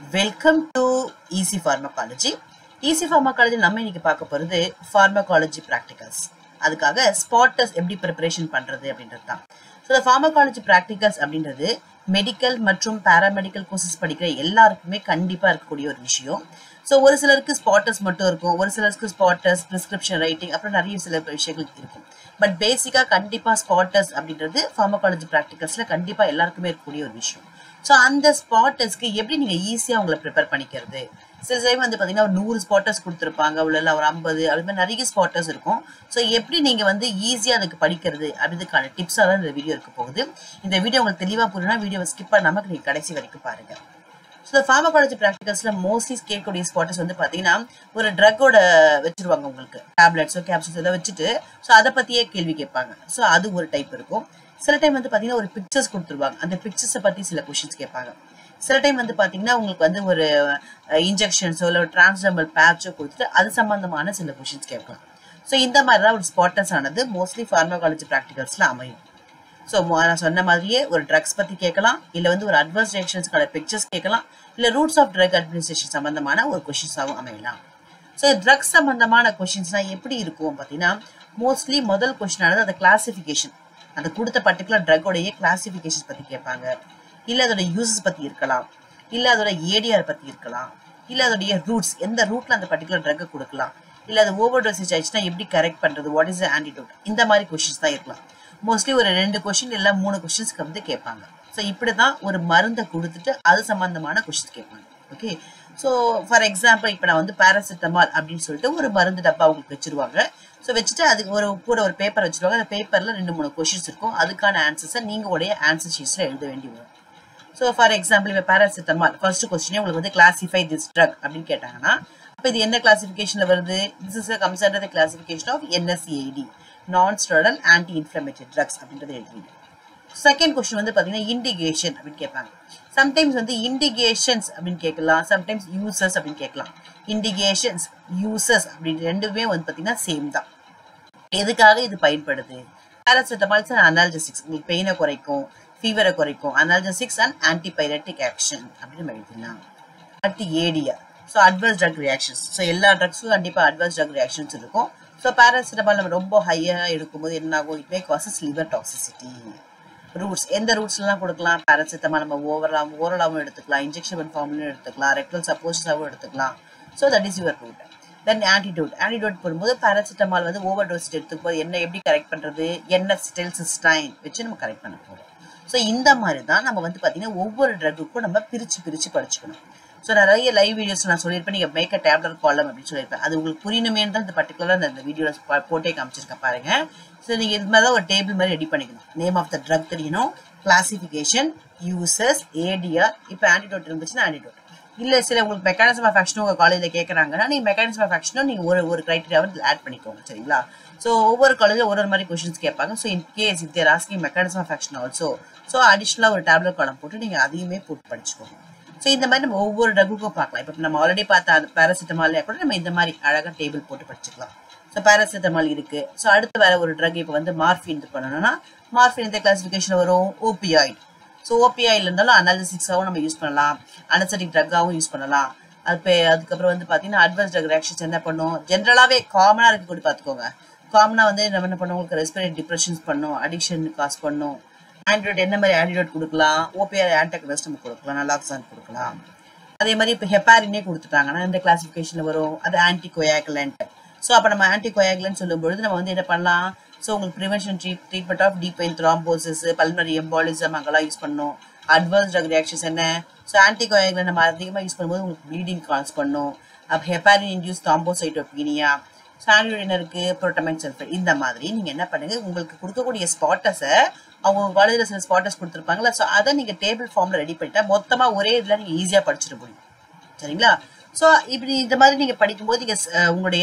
Welcome to easy pharmacology easy pharmacology நம்ம இன்னைக்கு பார்க்க போகிறது ஃபார்மகாலஜி ப்ராக்டிகல்ஸ் அதுக்காக ஸ்பாட்டஸ் எப்படி ப்ரிப்பரேஷன் பண்ணுறது அப்படின்றது தான் ஸோ இந்த ஃபார்மகாலஜி ப்ராக்டிகல்ஸ் அப்படின்றது மெடிக்கல் மற்றும் பேராமெடிக்கல் கோர்சஸ் படிக்கிற எல்லாருக்குமே கண்டிப்பாக இருக்கக்கூடிய ஒரு விஷயம் ஸோ ஒரு சிலருக்கு ஸ்பாட்டஸ் மட்டும் இருக்கும் ஒரு சிலருக்கு ஸ்பாட்டஸ் ப்ரிஸ்கிரிப்ஷன் ரைட்டிங் அப்புறம் நிறைய சில விஷயங்கள் இருக்கும் பட் பேசிக்காக கண்டிப்பாக ஸ்பாட்டஸ் அப்படின்றது ஃபார்மகாலஜி ப்ராக்டிகல்ஸில் கண்டிப்பாக எல்லாருக்குமே இருக்கக்கூடிய ஒரு விஷயம் ஸோ அந்த ஸ்பாட்டஸ்க்கு எப்படி நீங்கள் ஈஸியாக உங்களை ப்ரிப்பேர் பண்ணிக்கிறது சில டைம் வந்து பார்த்தீங்கன்னா ஒரு நூறு ஸ்பாட்டர்ஸ் கொடுத்துருப்பாங்க உள்ள ஒரு ஐம்பது அது மாதிரி நிறைய ஸ்பாட்டர்ஸ் இருக்கும் ஸோ எப்படி நீங்கள் வந்து ஈஸியாக அதுக்கு படிக்கிறது அப்படின்றதுக்கான டிப்ஸாக தான் இந்த வீடியோ இருக்க போகுது இந்த வீடியோ உங்களுக்கு தெளிவாக புரியணும்னா வீடியோவை ஸ்கிப் பண்ணாமல் நீங்கள் கடைசி வரைக்கும் பாருங்கள் ஸோ இந்த ஃபார்மகாலஜி ப்ராக்டிகல்ஸில் மோஸ்ட்லி கேட்கக்கூடிய ஸ்பாட்டர்ஸ் வந்து பார்த்தீங்கன்னா ஒரு ட்ரக்கோட வச்சிருவாங்க உங்களுக்கு டேப்லெட்ஸோ கேப்சூல்ஸ் எல்லாம் வச்சுட்டு ஸோ அதை பற்றியே கேள்வி கேட்பாங்க ஸோ அது ஒரு டைப் இருக்கும் சில டைம் வந்து பார்த்தீங்கன்னா ஒரு பிக்சர்ஸ் கொடுத்துருவாங்க அந்த பிக்சர்ஸை பற்றி சில கொஷின்ஸ் கேட்பாங்க சில டைம் வந்து பார்த்தீங்கன்னா உங்களுக்கு வந்து ஒரு இன்ஜெக்ஷன்ஸோ இல்லை ஒரு டிரான்ஸ்டர்மல் பேட்சோ கொடுத்துட்டு அது சம்மந்தமான சில கொஷின்ஸ் கேட்கலாம் ஸோ இந்த மாதிரி தான் ஒரு ஸ்பாட்டர்ஸ் ஆனது மோஸ்ட்லி ஃபார்மகாலஜி ப்ராக்டிகல்ஸில் அமையும் ஸோ நான் சொன்ன மாதிரியே ஒரு ட்ரக்ஸ் பற்றி கேட்கலாம் இல்லை வந்து ஒரு அட்வான்ஸ் ரியாக்ஷன்ஸ்க்கான பிக்சர்ஸ் கேட்கலாம் இல்லை ரூட்ஸ் ஆஃப் ட்ரக் அட்மினிஸ்ட்ரேஷன் சம்மந்தமான ஒரு கொஷின்ஸாகவும் அமையலாம் ஸோ ட்ரக்ஸ் சம்மந்தமான கொஷின்ஸ்லாம் எப்படி இருக்கும் பார்த்தீங்கன்னா மோஸ்ட்லி முதல் கொஷின் ஆனது அந்த கிளாசிஃபிகேஷன் அந்த கொடுத்த பர்டிகுலர் ட்ரக்கோடைய கிளாசிஃபிகேஷன் பற்றி கேட்பாங்க இல்லை அதோட யூசஸ் பற்றி இருக்கலாம் இல்லை அதோட ஏடிஆர் பற்றி இருக்கலாம் இல்லை அதோடைய ரூட்ஸ் எந்த ரூட்ல அந்த பர்டிகுலர் ட்ரக்கை கொடுக்கலாம் இல்லை அது ஓவர் டோசேஜ் ஆயிடுச்சுன்னா எப்படி கரெக்ட் பண்ணுறது வாட் இஸ் ஆன்டிடோட் இந்த மாதிரி கொஷின்ஸ் தான் இருக்கலாம் மோஸ்ட்லி ஒரு ரெண்டு கொஷின் இல்லை மூணு கொஷின்ஸ்க்கு வந்து கேட்பாங்க ஸோ இப்படி தான் ஒரு மருந்தை கொடுத்துட்டு அது சம்மந்தமான கொஷின்ஸ் கேட்பாங்க ஓகே ஸோ ஃபார் எக்ஸாம்பிள் இப்போ நான் வந்து பேராசிட்டமால் அப்படின்னு சொல்லிட்டு ஒரு மருந்து டப்பா உங்களுக்கு வச்சிருவாங்க ஸோ வச்சுட்டு அதுக்கு ஒரு கூட ஒரு பேப்பர் வச்சிருவாங்க அந்த பேப்பரில் ரெண்டு மூணு கொஷின்ஸ் இருக்கும் அதுக்கான ஆன்சர்ஸை நீங்கள் உடைய ஆன்சர் ஷீட்ஸில் எழுத வேண்டி வரும் ஸோ ஃபார் எக்ஸாம்பிள் இப்போ பேராசிட்டமால் ஃபர்ஸ்ட் கொஸ்டினே உங்களுக்கு வந்து கிளாசிஃபை திஸ் ட்ரக் அப்படின்னு கேட்டாங்கன்னா அப்போ இது என்ன கிளாசிஃபிகேஷனில் வருது this is comes under the classification of NSAID non steroidal anti inflammatory drugs அப்படின்றத எழுதிங்க செகண்ட் கொஸ்டின் வந்து பார்த்தீங்கன்னா இண்டிகேஷன் அப்படின்னு கேட்பாங்க சம்டைம்ஸ் வந்து இண்டிகேஷன்ஸ் அப்படின்னு கேட்கலாம் சம்டைம்ஸ் யூசஸ் அப்படின்னு கேட்கலாம் இண்டிகேஷன்ஸ் யூசஸ் அப்படின்னு ரெண்டுமே வந்து பார்த்தீங்கன்னா சேம் தான் எதுக்காக இது பயன்படுது பேராசிட்டமால்ஸ் அண்ட் அனால்ஜசிக்ஸ் உங்களுக்கு பெயினை குறைக்கும் ஃபீவரை குறைக்கும் அனால்ஜசிக்ஸ் அண்ட் ஆன்டிபைரட்டிக் ஆக்ஷன் அப்படின்னு நம்ம எழுதிடலாம் அடுத்து ADR so adverse drug reactions so எல்லா ட்ரக்ஸும் கண்டிப்பாக அட்வர்ஸ் ட்ரக் ரியாக்ஷன்ஸ் இருக்கும் ஸோ பேராசிட்டமால் நம்ம ரொம்ப ஹையாக எடுக்கும்போது என்ன ஆகும் it may causes liver toxicity routes எந்த ரூட்ஸ்லாம் கொடுக்கலாம் பேராசிட்டமால் நம்ம ஓவராகவும் ஓரலாகவும் எடுத்துக்கலாம் இன்ஜெக்ஷன் ஃபார்ம்லையும் எடுத்துக்கலாம் ரெக்டல் சப்போஸாகவும் எடுத்துக்கலாம் so that is your route then antidote antidote போடும்போது பேராசிட்டமால் வந்து ஓவர் டோஸ் எடுத்துக்கும் போது என்ன எப்படி கரெக்ட் பண்ணுறது என்ன ஸ்டெல் சிஸ்டைன் வச்சு நம்ம கரெக்ட் பண்ண போகிறோம் ஸோ இந்த மாதிரி தான் நம்ம வந்து பார்த்தீங்கன்னா ஒவ்வொரு ட்ரக்குக்கும் நம்ம பிரித்து பிரித்து படிச்சுக்கணும் ஸோ நிறைய லைவ் வீடியோஸ் நான் சொல்லியிருப்பேன் நீங்கள் மேக் அ டேப்லெட் காலம் அப்படின்னு சொல்லியிருப்பேன் அது உங்களுக்கு புரியணுமே தான் இந்த பர்டிகுலராக இந்த வீடியோவில் போட்டே காமிச்சிருக்கேன் பாருங்க ஸோ நீங்கள் இது மாதிரி தான் ஒரு டேபிள் மாதிரி ரெடி பண்ணிக்கணும் நேம் ஆஃப் த ட்ரக் தெரியணும் கிளாசிஃபிகேஷன் யூசஸ் ஏடிஆர் இப்போ ஆன்டிடோட் இருந்துச்சுன்னா ஆன்டிடோட் இல்லை சில உங்களுக்கு மெக்கானிசம் ஆஃப் ஆக்ஷனும் உங்கள் காலேஜில் கேட்குறாங்கன்னா நீங்கள் மெக்கானிசம் ஆஃப் ஆக்ஷனும் நீங்கள் ஒரு ஒரு க்ரைட்டீரியாவை இதில் ஆட் பண்ணிக்கோங்க சரிங்களா ஸோ ஒவ்வொரு காலேஜில் ஒரு ஒரு மாதிரி கொஷின்ஸ் கேட்பாங்க so in case if they're asking mechanism of action also so அடிஷ்னலாக ஒரு டேப்லெட் காலம் போட்டு நீங்கள் அதையுமே போட்டு படிச்சுக்கோங்க ஸோ இந்த மாதிரி நம்ம ஒவ்வொரு ட்ரக்குக்கும் பார்க்கலாம் இப்போ நம்ம ஆல்ரெடி பார்த்த அந்த பேராசிட்டமாலே கூட நம்ம இந்த மாதிரி அழகாக டேபிள் போட்டு படிச்சுக்கலாம் ஸோ பேராசிட்டமால் இருக்குது ஸோ அடுத்து வேற ஒரு ட்ரக் இப்போ வந்து மார்ஃபின் இது பண்ணணும்னா மார்ஃபின் இந்த கிளாசிஃபிகேஷன் வரும் ஓபியாய்டு ஸோ ஓபிஐல இருந்தாலும் அனாலிசிக்ஸாகவும் நம்ம யூஸ் பண்ணலாம் அனசட்டிக் ட்ரக்காகவும் யூஸ் பண்ணலாம் அது அதுக்கப்புறம் வந்து பார்த்தீங்கன்னா அட்வான்ஸ் ட்ரக் ரியாக்ஷன்ஸ் என்ன பண்ணும் ஜென்ரலாகவே காமனாக இருக்க கூட பார்த்துக்கோங்க காமனாக வந்து நம்ம என்ன பண்ணுவோம் உங்களுக்கு ரெஸ்பிரேட் டிப்ரெஷன்ஸ் பண்ணும் அடிக்ஷன் காஸ் பண்ணும் ஆன்டிடோட் என்ன மாதிரி ஆன்டிடோட் கொடுக்கலாம் ஓபிஆர் ஆன்டாகனஸ்ட் நம்ம கொடுக்கலாம் நலாக்சான் கொடுக்கலாம் அதே மாதிரி இப்போ ஹெப்பாரினே கொடுத்துட்டாங்கன்னா இந்த கிளாசிஃபிகேஷனில் வரும் அது ஆன்டி கொயாகுலண்ட் ஸோ அப்போ நம்ம ஆன்டி கொயாகுலன்ட் சொல்லும்பொழுது நம்ம வந்து என்ன பண்ணலாம் ஸோ உங்களுக்கு prevention treat treatment of deep vein thrombosis pulmonary embolism அங்கெல்லாம் யூஸ் பண்ணணும் அட்வான்ஸ் ட்ரக் ரியாக்ஷன்ஸ் என்ன ஸோ ஆன்டி கொயாகுலன் நம்ம அதிகமாக யூஸ் பண்ணும்போது உங்களுக்கு ப்ளீடிங் காஸ் பண்ணும் அப்போ ஹெப்பாரின் இன்டியூஸ் தாம்போசைட்டோபீனியா சாண்டியோடின் இருக்கு புரோட்டமைன் சல்ஃபேட் இந்த மாதிரி நீங்கள் என்ன பண்ணுங்க உங்களுக்கு கொடுக்கக்கூடிய ஸ்பாட்டஸை அவங்க காலேஜில் சில ஸ்பாட்டஸ் கொடுத்துருப்பாங்களா ஸோ அதை நீங்கள் டேபிள் ஃபார்மில் ரெடி பண்ணிட்டா மொத்தமாக ஒரே இதில் நீங்கள் ஈஸியாக படிச்சிட முடியும் சரிங்களா ஸோ இப்படி இந்த மாதிரி நீங்கள் படிக்கும்போது நீங்கள் உங்களுடைய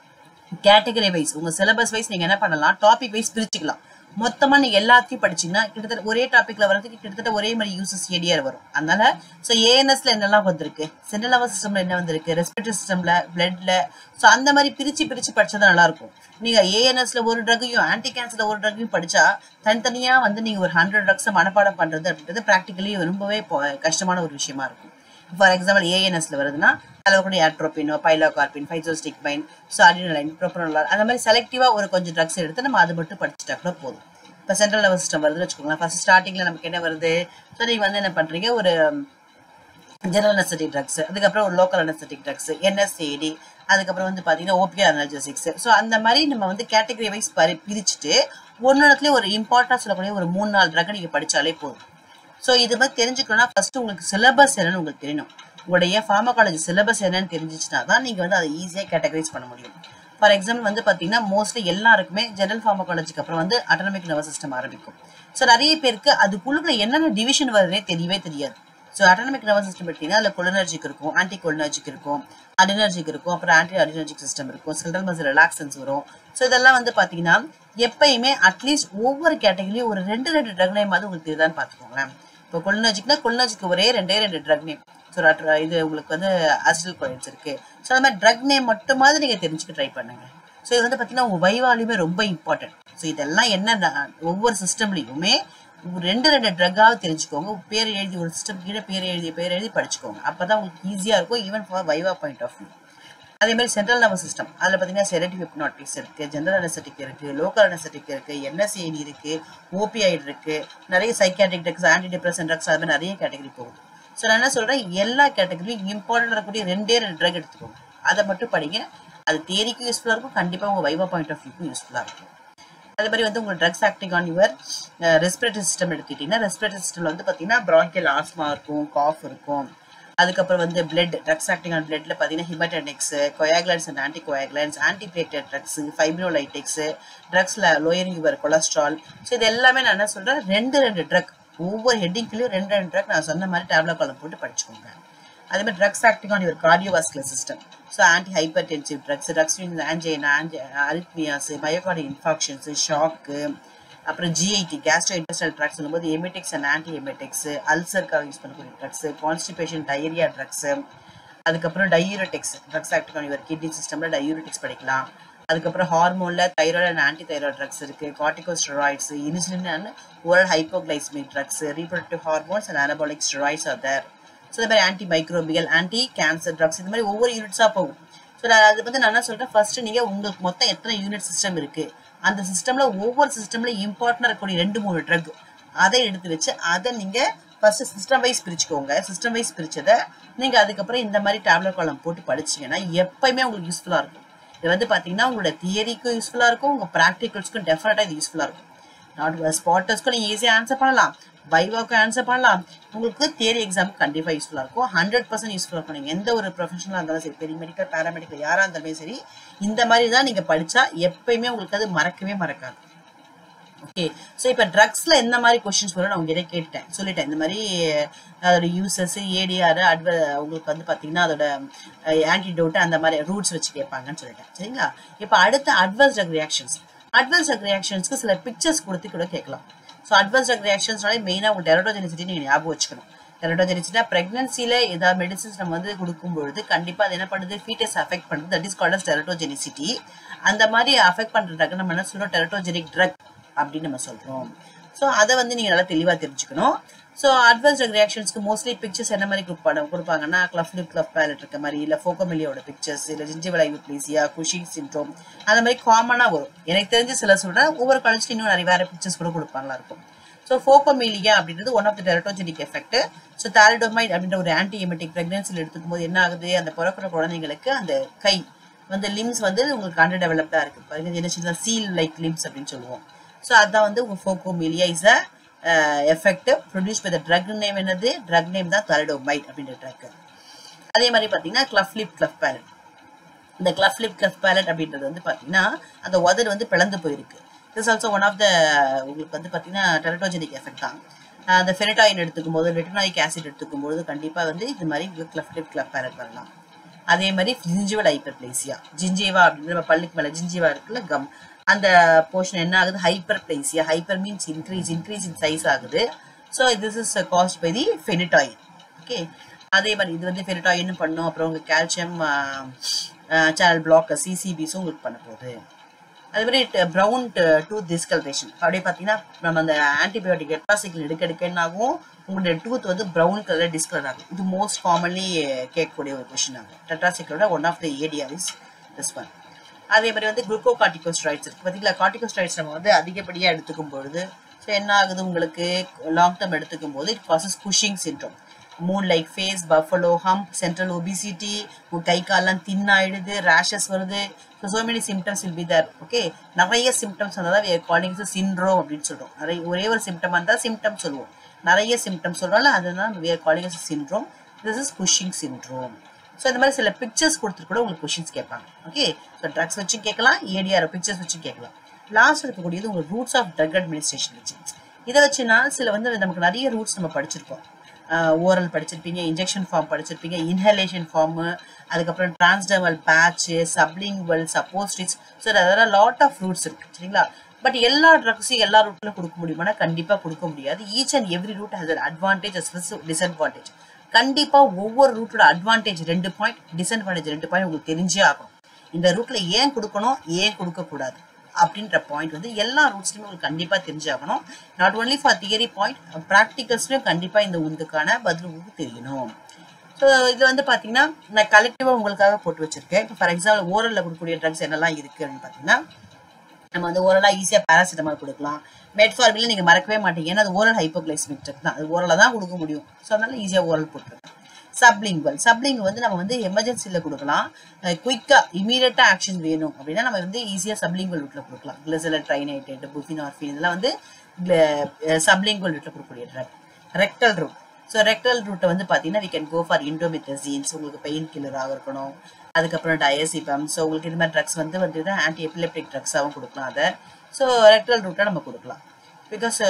கேட்டகரி வைஸ் உங்கள் சிலபஸ் வைஸ் நீங்கள் என்ன பண்ணலாம் டாபிக் வைஸ் பிரிச்சுக்கலாம் மொத்தமாக நீங்கள் எல்லாத்தையும் படிச்சீங்கன்னா கிட்டத்தட்ட ஒரே டாப்பிக்கில் வரதுக்கு கிட்டத்தட்ட ஒரே மாதிரி யூசஸ் ஏடிஆர் வரும் அதனால ஸோ ஏஎன்எஸ்ல என்னெல்லாம் வந்திருக்கு சென்ட்ரல் லெவல் சிஸ்டம்ல என்ன வந்திருக்கு ரெஸ்பிரேட்டரி சிஸ்டம்ல பிளட்ல ஸோ அந்த மாதிரி பிரிச்சு பிரிச்சு படிச்சா நல்லா இருக்கும் நீங்க ஏஎன்எஸ்ல ஒரு ட்ரக்கையும் ஆன்டி கேன்சர்ல ஒரு ட்ரக்கையும் படிச்சா தனித்தனியா வந்து நீங்க ஒரு ஹண்ட்ரட் ட்ரக்ஸை மனப்பாடம் பண்றது அப்படின்றது ப்ராக்டிக்கலி ரொம்பவே கஷ்டமான ஒரு விஷயமா இருக்கும் ஃபார் எக்ஸாம்பிள் ஏஎன்எஸ்ல வருதுன்னா அதில் இருக்கக்கூடிய ஆட்ரோபினோ பைலோகார்பின் ஃபைசோஸ்டிக்பைன் சாரினலைன் ப்ரோப்ரோலார் அந்த மாதிரி செலக்டிவாக ஒரு கொஞ்சம் ட்ரக்ஸ் எடுத்து நம்ம அது மட்டும் படிச்சுட்டா கூட போதும் இப்போ சென்ட்ரல் நர்வஸ் சிஸ்டம் வருதுன்னு வச்சுக்கோங்களேன் ஃபர்ஸ்ட் ஸ்டார்டிங்கில் நமக்கு என்ன வருது ஸோ நீங்கள் வந்து என்ன பண்ணுறீங்க ஒரு ஜெனரல் அனஸ்தட்டிக் ட்ரக்ஸ் அதுக்கப்புறம் ஒரு லோக்கல் அனஸ்தட்டிக் ட்ரக்ஸ் என்எஸ்ஏடி அதுக்கப்புறம் வந்து பார்த்தீங்கன்னா ஓபிஆர் அனர்ஜசிக்ஸ் ஸோ அந்த மாதிரி நம்ம வந்து கேட்டகரி வைஸ் பரி பிரிச்சுட்டு ஒன்று இடத்துலேயே ஒரு இம்பார்ட்டன்ட் சொல்லக்கூடிய ஒரு மூணு நாலு ட்ரக் நீங்கள் படித்தாலே போதும் ஸோ இது மாதிரி தெரிஞ்சுக்கணும்னா ஃபர்ஸ்ட் உங்களுக்கு சிலபஸ் என்னன்னு உங்களுக்கு தெரியணும் உங்களுடைய ஃபார்மகாலஜி சிலபஸ் என்னன்னு தெரிஞ்சிச்சுனா தான் நீங்கள் வந்து அதை ஈஸியாக கேட்டகரைஸ் பண்ண முடியும் ஃபார் எக்ஸாம்பிள் வந்து பார்த்தீங்கன்னா மோஸ்ட்லி எல்லாருக்குமே ஜெனரல் ஃபார்மகாலஜிக்கு அப்புறம் வந்து அட்டனமிக் நர்வஸ் சிஸ்டம் ஆரம்பிக்கும் ஸோ நிறைய பேருக்கு அதுக்குள்ள என்னென்ன டிவிஷன் வருதுன்னே தெரியவே தெரியாது ஸோ அட்டானமிக் நர்வஸ் சிஸ்டம் எடுத்தீங்கன்னா அதில் கொலினர்ஜிக் இருக்கும் ஆன்டி கொலினர்ஜிக் இருக்கும் அடினர்ஜிக் இருக்கும் அப்புறம் ஆன்டி அடினர்ஜிக் சிஸ்டம் இருக்கும் ஸ்கெல்டல் மசில் ரிலாக்சன்ஸ் வரும் ஸோ இதெல்லாம் வந்து பார்த்தீங்கன்னா எப்பயுமே அட்லீஸ்ட் ஒவ்வொரு கேட்டகரியும் ஒரு ரெண்டு ரெண்டு ட்ரக் நேம் அது உங்களுக்கு தெரியுதான்னு பார்த்துக்கோங்களேன் இப்போ கொலினர்ஜிக்னா கொலினர்ஜிக் ஒரே ரெண்டே ரெண்டு ட்ரக் நேம் ஸோ இது உங்களுக்கு வந்து அசிடல் கொலைன்ஸ் இருக்கு ஸோ அந்த மாதிரி ட்ரக் நேம் மட்டுமாவது நீங்கள் தெரிஞ்சுக்க ட்ரை பண்ணுங்க ஸோ இது வந்து பார்த்தீங்கன்னா உங்கள் வைவாலுமே ரொம்ப இம்பார்ட்டன்ட் ஸோ இதெல்லாம் என்ன ஒவ்வொரு சிஸ்டம்லையுமே ரெண்டு ரெண்டு ட்ரக்காவது தெரிஞ்சுக்கோங்க பேர் எழுதி ஒரு சிஸ்டம் கீழே பேர் எழுதி பேர் எழுதி படிச்சுக்கோங்க அப்போ தான் உங்களுக்கு ஈஸியாக இருக்கும் even for viva point of view அதே மாதிரி சென்ட்ரல் நர்வஸ் சிஸ்டம் அதில் பார்த்தீங்கன்னா செரட்டிவ் ஹிப்னாட்டிக்ஸ் இருக்குது ஜென்ரல் அனசட்டிக் இருக்குது லோக்கல் அனசட்டிக் இருக்குது என்எஸ்ஏடி இருக்குது ஓபிஐடு இருக்குது நிறைய psychiatric drugs anti depression drugs அது மாதிரி நிறைய கேட்டகரி போகுது ஸோ நான் என்ன சொல்கிறேன் எல்லா கேட்டகரியும் இம்பார்ட்டன்ட் இருக்கக்கூடிய ரெண்டே ரெண்டு ட்ரக் எடுத்துக்கோங்க அதை மட்டும் படிங்க அது தேரிக்கும் யூஸ்ஃபுல்லாக இருக்கும் கண்டிப்பாக உங்கள் வைவா பாயிண்ட் ஆஃப் வியூக்கும் யூஸ்ஃபுல்லாக இருக்கும் அதே மாதிரி வந்து உங்களுக்கு drugs acting on your respiratory system எடுத்துக்கிட்டிங்கன்னா ரெஸ்பிரேட்டரி சிஸ்டமில் வந்து பார்த்தீங்கன்னா ப்ராங்கியல் ஆஸ்மா இருக்கும் காஃப் இருக்கும் அதுக்கப்புறம் வந்து பிளட் ட்ரக்ஸ் ஆக்டிங் ஆன் பிளட்ல பார்த்தீங்கன்னா haematinics coagulants and anti coagulants antiplatelet drugs fibrinolytics ட்ரக்ஸில் லோயரிங் யுவர் கொலஸ்ட்ரால் ஸோ இது எல்லாமே நான் என்ன சொல்கிறேன் ரெண்டு ரெண்டு ட்ரக் ஒவ்வொரு ஹெட்டிங்லையும் ரெண்டு ரெண்டு ட்ரக் நான் சொன்ன மாதிரி டேப்லெட் காலம் போட்டு படிச்சுக்கோங்க அதே மாதிரி drugs acting on your cardiovascular system so anti hyper tensive drugs drugs angina anti arrhythmias myocardial infarctions shock அப்புறம் ஜிஐடி கேஸ்ட்ரோ இன்டெஸ்டல் ட்ரக்ஸ் சொல்லும்போது எமெட்டிக்ஸ் அண்ட் ஆன்டி எமெட்டிக்ஸ் அல்சருக்காக யூஸ் பண்ணக்கூடிய ட்ரக்ஸ் கான்ஸ்டிபேஷன் டயரியா ட்ரக்ஸ் அதுக்கப்புறம் diuretics drugs active on your kidney சிஸ்டமில் diuretics படிக்கலாம் அதுக்கப்புறம் ஹார்மோனில் thyroid and anti thyroid drugs இருக்குது corticosteroids insulin and oral hypoglycaemic drugs reproductive hormones and anabolic steroids are there so இந்த மாதிரி anti microbial anti cancer drugs இந்த மாதிரி ஒவ்வொரு யூனிட்ஸாக போகும் ஸோ நான் அது வந்து நான் என்ன சொல்கிறேன் ஃபர்ஸ்ட் நீங்கள் உங்களுக்கு மொத்தம் எத்தனை யூனிட் சிஸ்டம் இருக்குது அந்த சிஸ்டமில் ஒவ்வொரு சிஸ்டம்ல இம்பார்ட்டண்டாக இருக்கக்கூடிய ரெண்டு மூணு ட்ரக் அதை எடுத்து வச்சு அதை நீங்கள் ஃபர்ஸ்ட் சிஸ்டம் வைஸ் பிரிச்சுக்கோங்க சிஸ்டம் வைஸ் பிரிச்சதை நீங்கள் அதுக்கப்புறம் இந்த மாதிரி டேப்லெட் காலம் போட்டு படிச்சீங்கன்னா எப்பயுமே உங்களுக்கு யூஸ்ஃபுல்லாக இருக்கும் இது வந்து பார்த்தீங்கன்னா உங்களோட தியரிக்கும் யூஸ்ஃபுல்லாக இருக்கும் உங்கள் ப்ராக்டிகல்ஸ்க்கும் டெஃபினட்டாக இது யூஸ்ஃபுல்லாக இருக்கும் நாட் ஸ்பாட்டர்ஸ்க்கும் நீங்கள் ஈஸியாக ஆன்சர் பண்ணலாம் வைவாக்கும் ஆன்சர் பண்ணலாம் உங்களுக்கு தியரி எக்ஸாமுக்கு கண்டிப்பாக யூஸ்ஃபுல்லாக இருக்கும் ஹண்ட்ரட் பர்சன்ட் யூஸ்ஃபுல்லாக இருக்கும் நீங்கள் எந்த ஒரு ப்ரொஃபஷனலாக இருந்தாலும் சரி பெரிய மெடிக்கல் பேராமெடிக்கல் யாராக இருந்தாலுமே சரி இந்த மாதிரி தான் நீங்கள் படித்தா எப்பயுமே உங்களுக்கு அது மறக்கவே மறக்காது ஓகே ஸோ இப்போ ட்ரக்ஸில் எந்த மாதிரி கொஷின்ஸ் வரும் நான் உங்ககிட்ட கேட்டேன் சொல்லிட்டேன் இந்த மாதிரி அதோட யூசஸ் ஏடிஆர் அட்வ உங்களுக்கு வந்து பார்த்தீங்கன்னா அதோட ஆன்டிடோட் அந்த மாதிரி ரூட்ஸ் வச்சு கேட்பாங்கன்னு சொல்லிட்டேன் சரிங்களா இப்போ அடுத்த adverse drug reactions adverse drug ரியாக்ஷன்ஸ்க்கு சில பிக்சர்ஸ் கொடுத்து கூட கேட்கலாம் ஸோ அட்வர்ஸ் ட்ரக் ரியாக்ஷன்ஸ்னாலே மெயினாக உங்கள் டெரட்டோஜெனிசிட்டி நீங்கள் ஞாபகம் வச்சுக்கணும் டெரட்டோஜெனிசிட்டா ப்ரெக்னன்சியில் ஏதாவது மெடிசன்ஸ் நம்ம வந்து கொடுக்கும்பொழுது கண்டிப்பாக அது என்ன பண்ணுது ஃபீட்டஸ் அஃபெக்ட் பண்ணுது that is called as teratogenicity அந்த மாதிரி அஃபெக்ட் பண்ணுற ட்ரக் நம்ம என்ன சொல்றோம் டெரட்டோஜெனிக் ட்ரக் அப்படின்னு நம்ம சொல்கிறோம் ஸோ அதை வந்து நீங்கள் நல்லா தெளிவாக தெரிஞ்சுக்கணும் ஸோ அட்வான்ஸ் ட்ரக் ரியாக்ஷன்ஸ்க்கு மோஸ்ட்லி பிக்சர்ஸ் என்ன மாதிரி கொடுப்பாங்க கொடுப்பாங்கன்னா கிளஃப் லிப் கிளஃப் பேலட் இருக்க மாதிரி இல்லை ஃபோக்கோமிலியோட பிக்சர்ஸ் இல்லை ஜிஞ்சிவல் ஐபிளீசியா குஷிங் சிண்ட்ரோம் அந்த மாதிரி காமனாக வரும் எனக்கு தெரிஞ்சு சில சொல்கிறேன் ஒவ்வொரு காலேஜ்லையும் இன்னும் நிறைய வேறு பிக்சர்ஸ் கூட கொடுப்பாங்களா இருக்கும் ஸோ ஃபோக்கோமீலியா அப்படின்றது one of the teratogenic effect so thalidomide அப்படின்ற ஒரு ஆன்டி எமெட்டிக் ப்ரெக்னன்சியில் எடுத்துக்கும் போது என்ன ஆகுது அந்த பிறக்கிற குழந்தைங்களுக்கு அந்த கை வந்து லிம்ஸ் வந்து உங்களுக்கு அண்டர் டெவலப்டாக இருக்குது பாருங்க என்ன சின்ன சீல் லைக் லிம்ஸ் அப்படின்னு சொல்லுவோம் ஸோ அதான் வந்து உங்கள் phocomelia is a effect produce by the drug name என்னது ட்ரக் நேம் தான் தாலிடோமைட் அப்படின்ற ட்ரக் அதே மாதிரி பார்த்தீங்கன்னா கிளஃப்லிப் கிளஃப் பேலட் இந்த கிளஃப்லிப் கிளஃப் பேலட் அப்படின்றது வந்து பார்த்தீங்கன்னா அந்த உதடு வந்து பிளந்து போயிருக்கு this also one of the உங்களுக்கு வந்து பார்த்தீங்கன்னா டெரட்டோஜெனிக் எஃபெக்ட் தான் அந்த ஃபெனட்டாயின் எடுத்துக்கும் போது ரெட்டனாயிக் ஆசிட் எடுத்துக்கும் போது கண்டிப்பாக வந்து இது மாதிரி கிளஃப்லிப் கிளஃப் பேலட் வரலாம் அதே மாதிரி ஜிஞ்சிவல் ஹைப்பர் ஜிஞ்சேவா அப்படின்னு நம்ம பல்லுக்கு மேலே ஜிஞ்சிவா இருக்குல்ல கம் அந்த போர்ஷன் என்ன ஆகுது hyperplasia hyper means increase increase in size ஆகுது so this is caused by the phenytoin okay அதே மாதிரி இது வந்து ஃபெனிட்டாயின் பண்ணும் அப்புறம் உங்கள் கால்சியம் சேனல் பிளாக் சிசிபிஸும் உங்களுக்கு பண்ண போகுது அதே மாதிரி ப்ரௌன் டூத் டிஸ்கலரேஷன் அப்படியே பார்த்தீங்கன்னா நம்ம அந்த ஆன்டிபயோட்டிக் எட்ராசிக்கல் எடுக்க எடுக்க என்ன ஆகும் உங்களுடைய டூத் வந்து ப்ரௌன் கலர் டிஸ்கலர் ஆகும் இது மோஸ்ட் காமன்லி கேட்கக்கூடிய ஒரு கொஷின் ஆகும் டெட்ராசிக்கலோட one of the ADR is this one அதே மாதிரி வந்து குளுக்கோ கார்டிகோஸ்ட்ராய்ட்ஸ் இருக்கு பார்த்தீங்களா கார்டிகோஸ்ட்ராய்ட்ஸ் நம்ம வந்து அதிகப்படியாக எடுத்துக்கும் பொழுது ஸோ என்ன ஆகுது உங்களுக்கு லாங் டேர்ம் எடுத்துக்கும் போது it causes Cushing syndrome moon like face buffalo hump central obesity உங்க கை கால்லாம் தின் ஆயிடுது ரேஷஸ் வருது so so many symptoms will be there okay நிறைய சிம்டம்ஸ் வந்தால் தான் வேர் காலிங் சின்ட்ரோம் அப்படின்னு சொல்கிறோம் நிறைய ஒரே ஒரு சிம்டம் வந்தால் சிம்டம் சொல்லுவோம் நிறைய சிம்டம்ஸ் சொல்கிறோம்ல அதுதான் we're calling syndrome this is Cushing syndrome so இந்த மாதிரி சில பிக்சர்ஸ் கொடுத்துட்டு கூட உங்களுக்கு கொஷின்ஸ் கேட்பாங்க ஓகே ஸோ ட்ரக்ஸ் வச்சும் கேட்கலாம் ஏடிஆர் பிக்சர்ஸ் வச்சும் கேட்கலாம் லாஸ்ட் இருக்கக்கூடியது உங்களுக்கு ரூட்ஸ் ஆஃப் ட்ரக் அட்மினிஸ்ட்ரேஷன் வச்சு இதை வச்சுனா சில வந்து நமக்கு நிறைய ரூட்ஸ் நம்ம படிச்சிருக்கோம் ஓரல் படிச்சிருப்பீங்க இன்ஜெக்ஷன் ஃபார்ம் படிச்சிருப்பீங்க இன்ஹலேஷன் ஃபார்மு அதுக்கப்புறம் transdermal patch sublingual suppositories so அதெல்லாம் லாட் ஆஃப் ரூட்ஸ் இருக்கு சரிங்களா பட் எல்லா ட்ரக்ஸையும் எல்லா ரூட்லையும் கொடுக்க முடியுமானா கண்டிப்பாக கொடுக்க முடியாது each and every route has an advantage as disadvantage கண்டிப்பா ஒவ்வொரு ரூட்டோட அட்வான்டேஜ் ரெண்டு பாயிண்ட் டிஸ்அட்வான்டேஜ் ரெண்டு பாயிண்ட் உங்களுக்கு தெரிஞ்சே ஆகும் இந்த ரூட்ல ஏன் கொடுக்கணும் ஏன் கொடுக்க கூடாது அப்படின்ற பாயிண்ட் வந்து எல்லா ரூட்ஸ்லையுமே உங்களுக்கு கண்டிப்பா தெரிஞ்சாகணும் not only for theory point ப்ராக்டிகல்ஸ்லையும் கண்டிப்பா இந்த உந்துக்கான பதில் உங்களுக்கு தெரியணும் ஸோ இது வந்து பார்த்தீங்கன்னா நான் கலெக்டிவாக உங்களுக்காக போட்டு வச்சிருக்கேன் இப்போ ஃபார் எக்ஸாம்பிள் ஓரலில் கொடுக்கக்கூடிய ட்ரக்ஸ் என்னெல்லாம் இருக்குது அப்படின்னு பார்த்தீங்கன்னா நம்ம வந்து ஓரலாக ஈஸியாக பேராசிட்டமால் கொடுக்கலாம் மெட்ஃபார்மில் நீங்கள் மறக்கவே மாட்டீங்க ஏன்னா அது ஓரல் ஹைப்போகிளைசிமிக் ட்ரக் தான் அது ஓரலாக தான் கொடுக்க முடியும் ஸோ அதனால ஈஸியாக ஓரல் போட்டுருக்கேன் சப்லிங்குவல் சப்லிங் வந்து நம்ம வந்து எமர்ஜென்சியில் கொடுக்கலாம் குயிக்காக இமீடியட்டாக ஆக்ஷன் வேணும் அப்படின்னா நம்ம வந்து ஈஸியாக சப்லிங்குவல் ரூட்டில் கொடுக்கலாம் கிளிசல ட்ரைனைட்டேட் புஃபினார்ஃபின் இதெல்லாம் வந்து சப்லிங்குவல் ரூட்டில் கொடுக்கக்கூடிய drug rectal route so rectal ரூட்டை வந்து பார்த்தீங்கன்னா we can go for indomethacins உங்களுக்கு பெயின் கில்லராக இருக்கணும் அதுக்கப்புறம் டயசிபம் ஸோ உங்களுக்கு இது மாதிரி ட்ரக்ஸ் வந்து வந்து ஆன்டி எபிலெப்டிக் ட்ரக்ஸாகவும் கொடுக்கலாம் அதை ஸோ ரெக்டல் ரூட்டை நம்ம கொடுக்கலாம் பிகாஸ்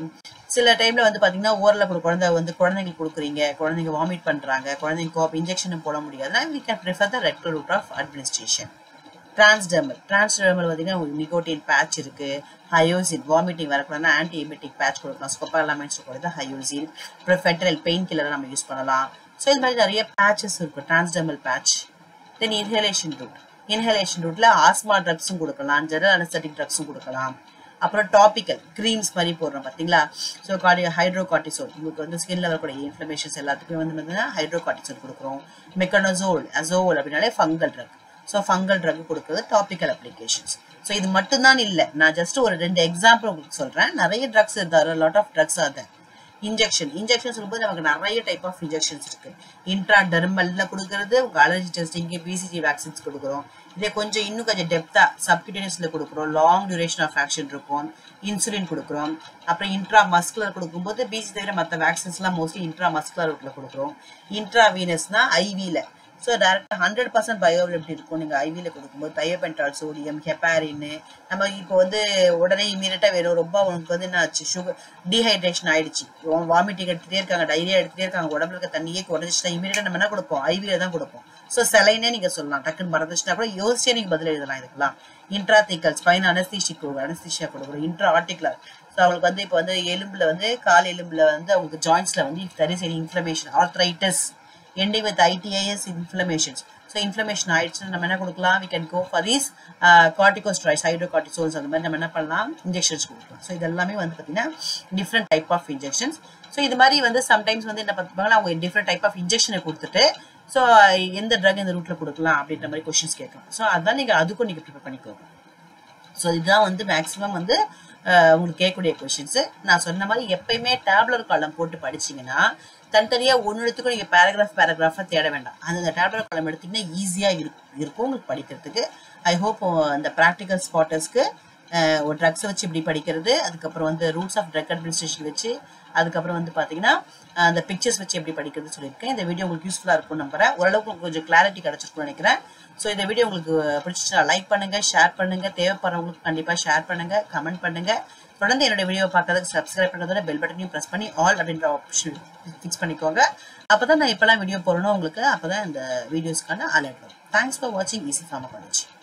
சில டைமில் வந்து பார்த்தீங்கன்னா ஓரில் கொடு குழந்தை வந்து குழந்தைங்களுக்கு கொடுக்குறீங்க குழந்தைங்க வாமிட் பண்ணுறாங்க குழந்தைங்க கோப் இன்ஜெக்ஷனும் போட முடியாதுன்னா we can prefer the rectal route of administration transdermal transdermal பார்த்தீங்கன்னா உங்களுக்கு நிகோட்டின் பேட்ச் இருக்குது ஹயோசின் வாமிட்டிங் வரக்கூடாதுனா ஆன்டி எமிட்டிக் பேட்ச் கொடுக்கலாம் ஸ்கொப்பாலாமைன்ஸ் கொடுக்குறது ஹயோசின் அப்புறம் ஃபெட்டரல் பெயின் கில்லரை நம்ம யூஸ் பண்ணலாம் ஸோ இது மாதிரி நிறைய பேட்சஸ் இருக்குது transdermal patch then inhalation route inhalation ரூட்ல ஆஸ்மா ட்ரக்ஸும் கொடுக்கலாம் ஜெனரல் அனஸ்தட்டிக் ட்ரக்ஸும் கொடுக்கலாம் அப்புறம் டாபிக்கல் க்ரீம்ஸ் மாதிரி போடுறோம் பார்த்தீங்களா ஸோ கார்டி ஹைட்ரோ கார்டிசோல் உங்களுக்கு வந்து ஸ்கின்ல வரக்கூடிய இன்ஃப்ளமேஷன்ஸ் எல்லாத்துக்குமே வந்து பார்த்தீங்கன்னா ஹைட்ரோ கார்டிசோல் கொடுக்குறோம் மெக்கனோசோல் அசோல் அப்படின்னாலே fungal drug so fungal drug கொடுக்குறது டாபிக்கல் அப்ளிகேஷன்ஸ் ஸோ இது மட்டும்தான் இல்லை நான் ஜஸ்ட் ஒரு ரெண்டு எக்ஸாம்பிள் உங்களுக்கு சொல்கிறேன் நிறைய ட்ரக்ஸ் இருந்தாரு lot of drugs are injection injection சொல்லும்போது நமக்கு நிறைய டைப் ஆஃப் இன்ஜெக்ஷன்ஸ் இருக்கு இன்ட்ரா டெர்மல்ல கொடுக்கறது உங்க அலர்ஜி டெஸ்டிங்கு பிசிஜி வேக்சின்ஸ் கொடுக்குறோம் இதே கொஞ்சம் இன்னும் கொஞ்சம் டெப்தா சப்கியூட்டனியஸ்ல கொடுக்குறோம் லாங் டியூரேஷன் ஆஃப் ஆக்ஷன் இருக்கும் இன்சுலின் கொடுக்குறோம் அப்புறம் இன்ட்ரா மஸ்குலர் கொடுக்கும்போது பிசி தவிர மற்ற வேக்சின்ஸ்லாம் மோஸ்ட்லி இன்ட்ரா மஸ்குலர் ரூட்ல கொடுக்குறோம் இன்ட்ரா வீனஸ்னா ஐவியில் ஸோ டேரக்டாக ஹண்ட்ரட் பர்சன்ட் பயோ எப்படி இருக்கும் நீங்கள் ஐவியில் கொடுக்கும்போது தயோபென்டால் சோடியம் ஹெப்பாரின்னு நம்ம இப்போ வந்து உடனே இமீடியட்டாக வேணும் ரொம்ப உனக்கு வந்து என்ன ஆச்சு சுகர் டீஹைட்ரேஷன் ஆயிடுச்சு வாமிட்டிங் எடுத்துகிட்டே இருக்காங்க டைரியா எடுத்துகிட்டே இருக்காங்க உடம்புல இருக்க தண்ணியே குறைஞ்சிச்சுன்னா இமீடியட்டாக நம்ம என்ன கொடுப்போம் ஐவியில் தான் கொடுப்போம் ஸோ செலைனே நீங்கள் சொல்லலாம் டக்குன்னு மறந்துச்சுன்னா கூட யோசிச்சே நீங்கள் பதில் எழுதலாம் இதுக்கெல்லாம் இன்ட்ராத்திக்கல் ஸ்பைன் அனஸ்தீஷிக் அனஸ்தீஷியா கொடுக்குறோம் இன்ட்ரா ஆர்டிகுலர் ஸோ அவங்களுக்கு வந்து இப்போ வந்து எலும்புல வந்து கால் எலும்புல வந்து அவங்களுக்கு ஜாயின்ஸ்ல வந்து if there is any inflammation arthritis ending with ITIS inflammations. So inflammation ஆயிடுச்சுன்னா நம்ம என்ன கொடுக்கலாம் we can go for these uh, corticosteroids, hydrocortisols அந்த மாதிரி நம்ம என்ன பண்ணலாம் இன்ஜெக்ஷன்ஸ் கொடுக்கலாம் ஸோ இது எல்லாமே வந்து பார்த்தீங்கன்னா different type of injections so இது மாதிரி வந்து சம்டைம்ஸ் வந்து என்ன பார்த்துப்பாங்கன்னா அவங்க டிஃப்ரெண்ட் டைப் ஆஃப் இன்ஜெக்ஷனை கொடுத்துட்டு ஸோ எந்த ட்ரக் இந்த ரூட்ல கொடுக்கலாம் அப்படின்ற மாதிரி கொஸ்டின்ஸ் கேட்கலாம் ஸோ அதான் நீங்கள் அதுக்கும் நீங்கள் ப்ரிப்பேர் பண்ணிக்கோங்க ஸோ இதுதான் வந்து மேக்ஸிமம் வந்து அஹ், உங்களுக்கு கேட்கக்கூடிய கொஷின்ஸ் நான் சொன்ன மாதிரி எப்பயுமே டேப்லர் காலம் போட்டு படிச்சீங்கன்னா தனித்தனியாக ஒன்று எடுத்துக்கும் நீங்கள் பேராகிராஃப் பேராகிராஃபாக தேட வேண்டாம் அந்த டேப்லர் காலம் எடுத்தீங்கன்னா ஈஸியாக இருக்கும் இருக்கும் உங்களுக்கு படிக்கிறதுக்கு ஐ ஹோப் அந்த ப்ராக்டிக்கல் ஸ்பாட்டர்ஸ்க்கு ஒரு ட்ரக்ஸை வச்சு இப்படி படிக்கிறது அதுக்கப்புறம் வந்து ரூல்ஸ் ஆஃப் ட்ரக் அட்மினிஸ்ட்ரேஷன் வச்சு அதுக்கப்புறம் வந்து பார்த்தீங்கன்னா அஹ், அந்த பிக்சர்ஸ் வச்சு எப்படி படிக்கிறது சொல்லியிருக்கேன் இந்த வீடியோ உங்களுக்கு யூஸ்ஃபுல்லாக இருக்கும் நம்புறேன் ஓரளவுக்கு உங்களுக்கு கொஞ்சம் கிளாரிட்டி கிடச்சிருக்கும்னு நினைக்கிறேன் ஸோ இந்த வீடியோ உங்களுக்கு பிடிச்சிச்சுன்னா லைக் பண்ணுங்க ஷேர் பண்ணுங்க தேவைப்படுறவங்களுக்கு கண்டிப்பாக ஷேர் பண்ணுங்க கமெண்ட் பண்ணுங்க தொடர்ந்து என்னோட வீடியோ பார்க்கறதுக்கு சப்ஸ்கிரைப் பண்ணுறதோட பெல் பட்டனையும் ப்ரெஸ் பண்ணி ஆல் அப்படின்ற ஆப்ஷன் ஃபிக்ஸ் பண்ணிக்கோங்க அப்போ தான் நான் இப்போலாம் வீடியோ போடணும் உங்களுக்கு அப்போ தான் இந்த வீடியோஸ்க்கான அலர்ட் வரும் தேங்க்ஸ் ஃபார் வாட்சிங் ஈஸி ஃபார்மா காலேஜ்